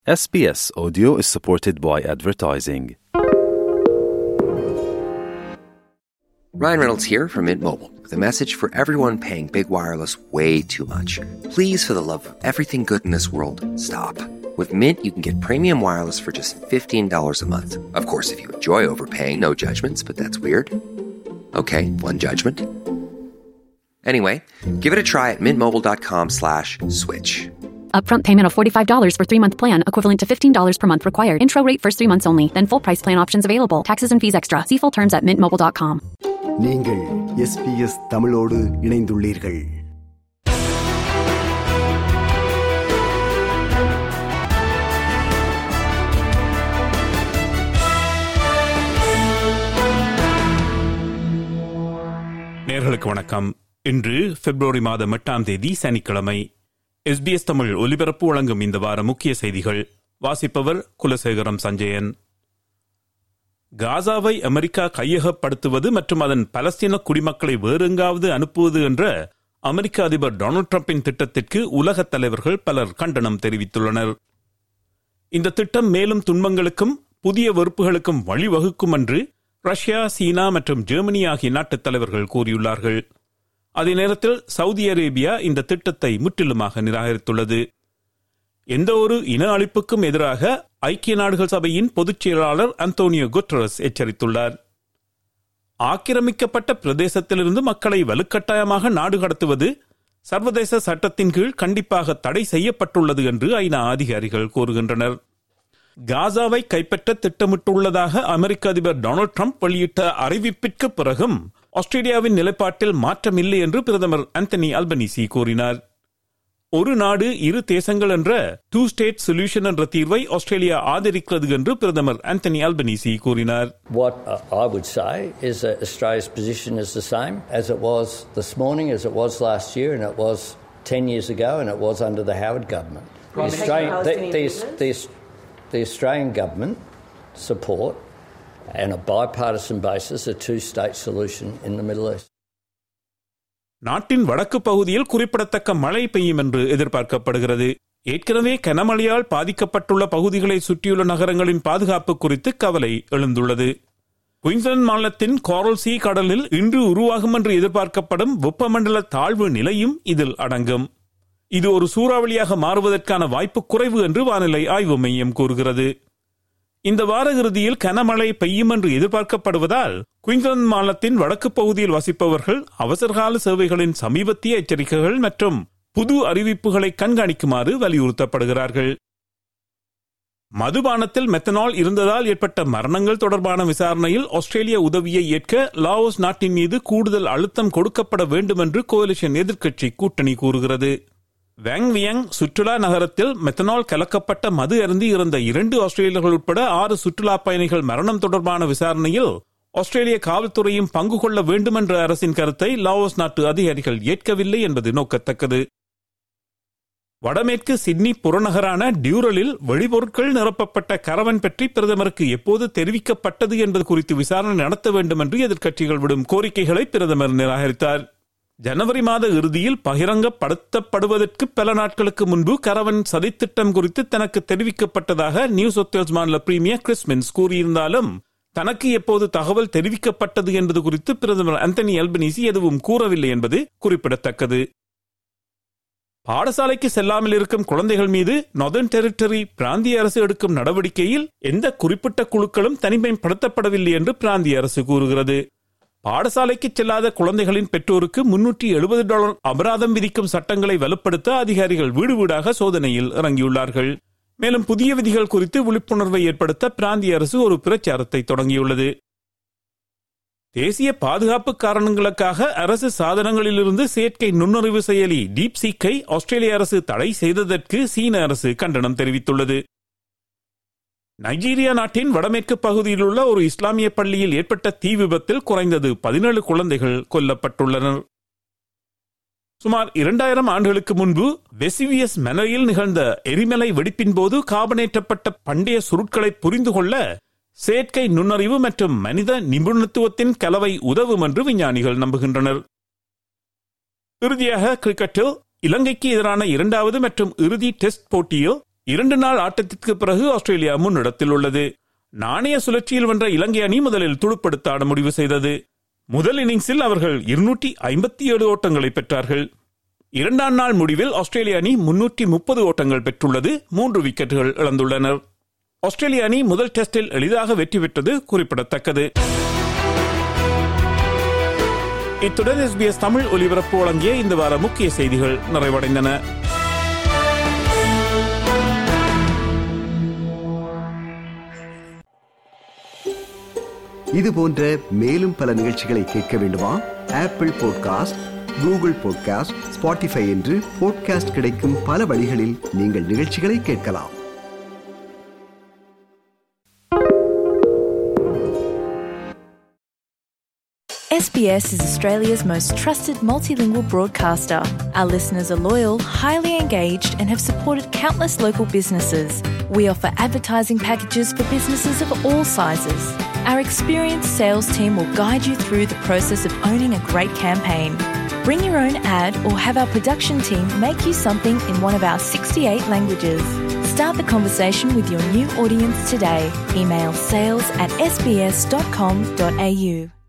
SBS Audio is supported by advertising. Ryan Reynolds here from Mint Mobile with a message for everyone paying big wireless way too much. Please, for the love of everything good in this world, stop. With Mint, you can get premium wireless for just $15 a month. Of course, if you enjoy overpaying, no judgments, but that's weird. Okay, one judgment. Anyway, give it a try at mintmobile.com slash switch. Upfront payment of $45 for three month plan, equivalent to $15 per month required. Intro rate first three months only, then full price plan options available. Taxes and fees extra. See full terms at mintmobile.com. நீங்கள் SBS தமிழோடு இணைந்துள்ளீர்கள் நேர்களுக்கு வணக்கம் இன்று பிப்ரவரி மாதம் எட்டாம் தேதி சனிக்கிழமை எஸ்பிஎஸ் தமிழ் ஒலிபரப்பு வழங்கும் இந்த வார முக்கிய செய்திகள் வாசிப்பவர் குலசேகரம் சஞ்சயன் காசாவை அமெரிக்கா கையகப்படுத்துவது மற்றும் அதன் பலஸ்தீன குடிமக்களை வேறெங்காவது அனுப்புவது என்ற அமெரிக்க அதிபர் டொனால்ட் ட்ரம்பின் திட்டத்திற்கு உலகத் தலைவர்கள் பலர் கண்டனம் தெரிவித்துள்ளனர் இந்த திட்டம் மேலும் துன்பங்களுக்கும் புதிய வெறுப்புகளுக்கும் வழிவகுக்கும் என்று ரஷ்யா சீனா மற்றும் ஜெர்மனி ஆகிய நாட்டுத் தலைவர்கள் கூறியுள்ளார்கள் அதே நேரத்தில் சவுதி அரேபியா இந்த திட்டத்தை முற்றிலுமாக நிராகரித்துள்ளது எந்த ஒரு இன அழிப்புக்கும் எதிராக ஐக்கிய நாடுகள் சபையின் பொதுச் செயலாளர் அந்தோனியோ குட்ரஸ் எச்சரித்துள்ளார் ஆக்கிரமிக்கப்பட்ட பிரதேசத்திலிருந்து மக்களை வலுக்கட்டாயமாக நாடு கடத்துவது சர்வதேச சட்டத்தின் கீழ் கண்டிப்பாக தடை செய்யப்பட்டுள்ளது என்று ஐநா அதிகாரிகள் கூறுகின்றனர் காசாவை கைப்பற்ற திட்டமிட்டுள்ளதாக அமெரிக்க அதிபர் டொனால்டு ட்ரம்ப் வெளியிட்ட அறிவிப்பிற்கு பிறகும் ஆஸ்திரேலியாவின் நிலைப்பாட்டில் மாற்றமில்லை என்று பிரதமர் ஆந்தனி அல்பனிசி கூறினார் ஒரு நாடு இரு தேசங்கள் என்ற டூ ஸ்டேட் சொல்யூஷன் என்ற தீர்வை ஆஸ்திரேலியா ஆதரிக்கிறது என்று பிரதமர் ஆந்தனி அல்பனிசி கூறினார் What uh, I would say is that Australia's position is the same as it was this morning, as it was last year, and it was 10 years ago, and it was under the Howard government. The Australian, the, the, the, the Australian government support, on a bipartisan basis, a two state solution in the Middle East. நாட்டின் வடக்கு பகுதியில் குறிப்பிடத்தக்க மழை பெய்யும் என்று எதிர்பார்க்கப்படுகிறது ஏற்கனவே கனமழையால் பாதிக்கப்பட்டுள்ள பகுதிகளை சுற்றியுள்ள நகரங்களின் பாதுகாப்பு குறித்து கவலை எழுந்துள்ளது குயின்ஸ்லாந்து மாநிலத்தின் காரல் சி கடலில் இன்று உருவாகும் என்று எதிர்பார்க்கப்படும் வெப்பமண்டல தாழ்வு நிலையும் இதில் அடங்கும் இது ஒரு சூறாவளியாக மாறுவதற்கான வாய்ப்பு குறைவு என்று வானிலை ஆய்வு மையம் கூறுகிறது இந்த வார இறுதியில் கனமழை பெய்யும் என்று எதிர்பார்க்கப்படுவதால் குயின்ஸ்லாந்து மாநிலத்தின் வடக்கு பகுதியில் வசிப்பவர்கள் அவசரகால சேவைகளின் சமீபத்திய எச்சரிக்கைகள் மற்றும் புது அறிவிப்புகளை கண்காணிக்குமாறு வலியுறுத்தப்படுகிறார்கள் மதுபானத்தில் மெத்தனால் இருந்ததால் ஏற்பட்ட மரணங்கள் தொடர்பான விசாரணையில் ஆஸ்திரேலிய உதவியை ஏற்க லாவோஸ் நாட்டின் மீது கூடுதல் அழுத்தம் கொடுக்கப்பட வேண்டும் என்று கோலிஷன் எதிர்க்கட்சி கூட்டணி கூறுகிறது வேங் வியங் சுற்றுலா நகரத்தில் மெத்தனால் கலக்கப்பட்ட மது அருந்தி இறந்த இரண்டு ஆஸ்திரேலியர்கள் உட்பட ஆறு சுற்றுலா பயணிகள் மரணம் தொடர்பான விசாரணையில் ஆஸ்திரேலிய காவல்துறையும் பங்கு கொள்ள வேண்டும் என்ற அரசின் கருத்தை லாவோஸ் நாட்டு அதிகாரிகள் ஏற்கவில்லை என்பது நோக்கத்தக்கது வடமேற்கு சிட்னி புறநகரான டியூரலில் வெடிபொருட்கள் நிரப்பப்பட்ட கரவன் பற்றி பிரதமருக்கு எப்போது தெரிவிக்கப்பட்டது என்பது குறித்து விசாரணை நடத்த வேண்டும் என்று எதிர்க்கட்சிகள் விடும் கோரிக்கைகளை பிரதமர் நிராகரித்தார் ஜனவரி மாத இறுதியில் பகிரங்கப்படுத்தப்படுவதற்கு பல நாட்களுக்கு முன்பு கரவன் சதித்திட்டம் குறித்து தனக்கு தெரிவிக்கப்பட்டதாக நியூ சவுத் மாநில பிரீமியர் கிறிஸ்மின்ஸ் கூறியிருந்தாலும் தனக்கு எப்போது தகவல் தெரிவிக்கப்பட்டது என்பது குறித்து பிரதமர் அந்தனி அல்பனீசி எதுவும் கூறவில்லை என்பது குறிப்பிடத்தக்கது பாடசாலைக்கு செல்லாமல் இருக்கும் குழந்தைகள் மீது நொதர்ன் டெரிட்டரி பிராந்திய அரசு எடுக்கும் நடவடிக்கையில் எந்த குறிப்பிட்ட குழுக்களும் தனிமைப்படுத்தப்படவில்லை என்று பிராந்திய அரசு கூறுகிறது பாடசாலைக்கு செல்லாத குழந்தைகளின் பெற்றோருக்கு முன்னூற்றி எழுபது டாலர் அபராதம் விதிக்கும் சட்டங்களை வலுப்படுத்த அதிகாரிகள் வீடு வீடாக சோதனையில் இறங்கியுள்ளார்கள் மேலும் புதிய விதிகள் குறித்து விழிப்புணர்வை ஏற்படுத்த பிராந்திய அரசு ஒரு பிரச்சாரத்தை தொடங்கியுள்ளது தேசிய பாதுகாப்பு காரணங்களுக்காக அரசு சாதனங்களிலிருந்து செயற்கை நுண்ணறிவு செயலி டீப் சீக்கை ஆஸ்திரேலிய அரசு தடை செய்ததற்கு சீன அரசு கண்டனம் தெரிவித்துள்ளது நைஜீரியா நாட்டின் வடமேற்கு பகுதியில் உள்ள ஒரு இஸ்லாமிய பள்ளியில் ஏற்பட்ட தீ விபத்தில் குறைந்தது பதினேழு குழந்தைகள் கொல்லப்பட்டுள்ளனர் சுமார் இரண்டாயிரம் ஆண்டுகளுக்கு முன்பு வெசிவியஸ் மலையில் நிகழ்ந்த எரிமலை வெடிப்பின் போது காபனேற்றப்பட்ட பண்டைய சுருட்களை புரிந்து கொள்ள செயற்கை நுண்ணறிவு மற்றும் மனித நிபுணத்துவத்தின் கலவை உதவும் என்று விஞ்ஞானிகள் நம்புகின்றனர் இறுதியாக கிரிக்கெட்டில் இலங்கைக்கு எதிரான இரண்டாவது மற்றும் இறுதி டெஸ்ட் போட்டியில் இரண்டு நாள் ஆட்டத்திற்கு பிறகு ஆஸ்திரேலியா முன்னிடத்தில் உள்ளது நாணய சுழற்சியில் வென்ற இலங்கை அணி முதலில் துடுப்படுத்த ஆட முடிவு செய்தது முதல் இன்னிங்ஸில் அவர்கள் இருநூற்றி ஐம்பத்தி ஏழு ஓட்டங்களை பெற்றார்கள் இரண்டாம் நாள் முடிவில் ஆஸ்திரேலிய அணி முன்னூற்றி முப்பது ஓட்டங்கள் பெற்றுள்ளது மூன்று விக்கெட்டுகள் இழந்துள்ளனர் ஆஸ்திரேலிய அணி முதல் டெஸ்டில் எளிதாக வெற்றி பெற்றது குறிப்பிடத்தக்கது இத்துடன் எஸ்பிஎஸ் தமிழ் ஒலிபரப்பு வழங்கிய இந்த வார முக்கிய செய்திகள் நிறைவடைந்தன இது போன்ற மேலும் பல நிகழ்ச்சிகளை கேட்க வேண்டுமா Apple podcast Google podcast Spotify என்று பாட்காஸ்ட் கிடைக்கும் பல வழிகளில் நீங்கள் நிகழ்ச்சிகளை கேட்கலாம் SBS is Australia's most trusted multilingual broadcaster. Our listeners are loyal, highly engaged, and have supported countless local businesses. We offer advertising packages for businesses of all sizes. Our experienced sales team will guide you through the process of owning a great campaign. Bring your own ad or have our production team make you something in one of our 68 languages. Start the conversation with your new audience today. Email sales at sbs.com.au.